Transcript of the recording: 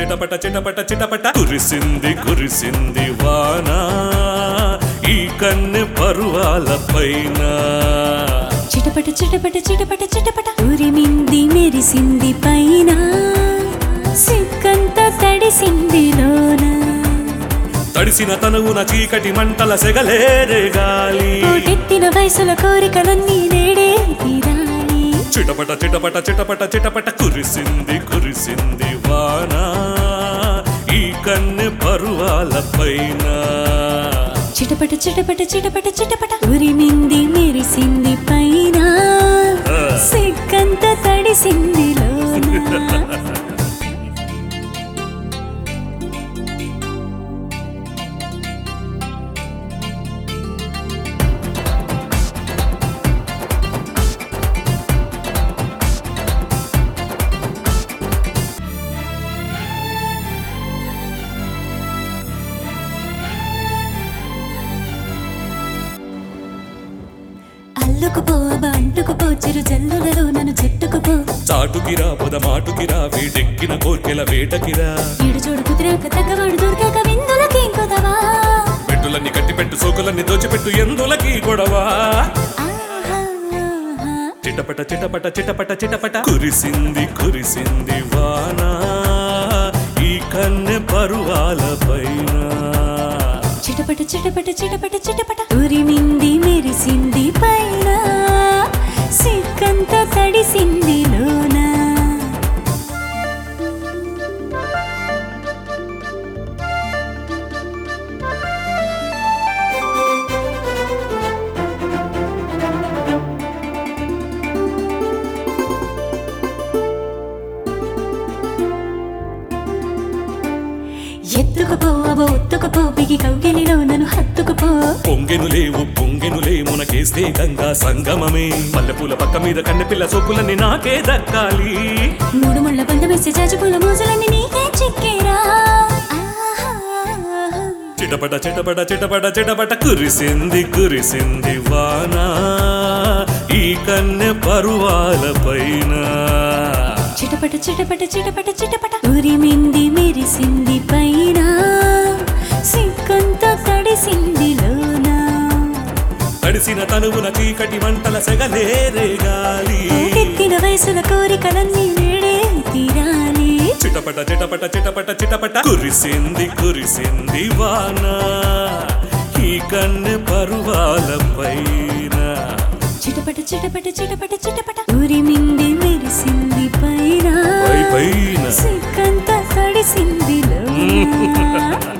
చిటపట చిటపట చిటపట కురిసింది కురిసింది వాన ఈ కన్నె పరువాల పైన చిటపట చిటపట చిటపట చిటపట ఉరిమింది మెరిసింది పైన సిక్కంత తడిసింది లోన తడిసిన తనువున చీకటి మంటల సెగలేరే గాలి పోటెత్తిన వయసుల కోరికలన్నీ నేడే తీరాలి చిటపట చిటపట చిటపట చిటపట కురిసింది కురిసింది వాన ఈ కన్నె పరువాల పైన చిటపట చిటపట చిటపట చిటపట ఉరిమింది మెరిసింది పైన సిక్కంత తడిసింది లోన అల్లుకుపో అంటుకుపో చిరు జల్లులలో నన్ను చెట్టుకుపో చాటుకిరా పొద మాటుకిరా వేడెక్కిన కోర్కెల వేటకిరా ఈడు చూడు కుదిరాక తగ్గవాడు దొరికాక విందులకి కొదవా పెట్టులన్నీ కట్టిపెట్టు సోకులన్నీ దోచిపెట్టు ఎందులకి గొడవా చిటపట చిటపట చిటపట చిటపట కురిసింది కురిసింది వాన ఈ కన్నె పరువాల పైన చిటపట చిటపట చిటపట చిటపట ఉరిమింది మెరిసింది పైన సిక్కంత తడిసింది లోన ఎత్తుకుపో అబో ఒత్తుకుపో బిగి కౌగిలిలో నన్ను హత్తుకుపో పొంగెను లేవు పొంగెనులే మునకేస్తే గంగా సంగమమే మల్లెపూల పక్క మీద కన్నెపిల్ల సోకులన్నీ నాకే దక్కాలి మూడు ముళ్ళ బంధమేస్తే జాజిపూల మోజులన్నీ నీకే చిక్కేరా ఆహా. చిటపట చిటపట చిటపట చిటపట కురిసింది కురిసింది వాన ఈ కన్నె పరువాల పైన చిటపట చిటపట చిటపట చిటపట ఉరిమింది మెరిసింది పైన సిక్కంత తడిసింది లోన తడిసిన తనువున చీకటి మంటల సెగలేరే గాలి ఎత్తిన వయసుల కోరికలన్నీ నేడే తీరాలి చిటపట చిటపట చిటపట చిటపట కురిసింది కురిసింది వాన ఈ కన్నె పరువాల పైన చిటపట చిటపట చిటపట చిటపట ఉరిమింది మెరిసింది పైన పై పైన సిక్కంత తడిసింది లోన